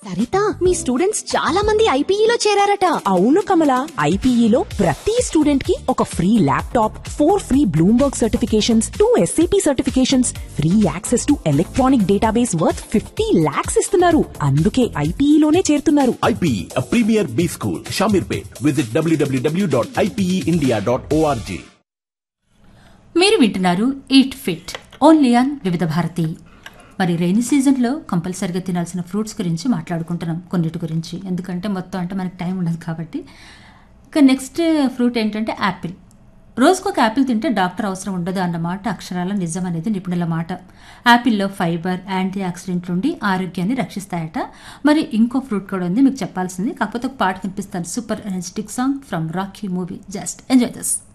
సరిత మీ students చాలా మంది ఐపీఈలో చేరారట అవును కమల ఐపీఈలో ప్రతి స్టూడెంట్ కి ఒక free laptop for free Bloomberg certifications two SAP certifications free access to electronic database worth fifty lakhs ఇస్తున్నారు అందుకే ఐపీఈలోనే చేరుతున్నారు IPE, a premier B school, Shamirpet. Visit www.ipeindia.org. మీరు వింటున్నారు ఈట్ ఫిట్ ఓన్లీ ఆన్ వివిధ భారతి మరి రైనీ సీజన్లో కంపల్సరిగా తినాల్సిన ఫ్రూట్స్ గురించి మాట్లాడుకుంటున్నాం కొన్నిటి గురించి ఎందుకంటే మొత్తం అంటే మనకి టైం ఉండదు కాబట్టి ఇక నెక్స్ట్ ఫ్రూట్ ఏంటంటే యాపిల్ రోజుకు ఒక యాపిల్ తింటే డాక్టర్ అవసరం ఉండదు అన్నమాట అక్షరాల నిజం అనేది నిపుణుల మాట యాపిల్లో ఫైబర్ యాంటీ ఆక్సిడెంట్లు ఉండి ఆరోగ్యాన్ని రక్షిస్తాయట మరి ఇంకో ఫ్రూట్ కూడా ఉంది మీకు చెప్పాల్సింది కాకపోతే ఒక పాట కనిపిస్తాను super energetic song from Rocky movie just enjoy this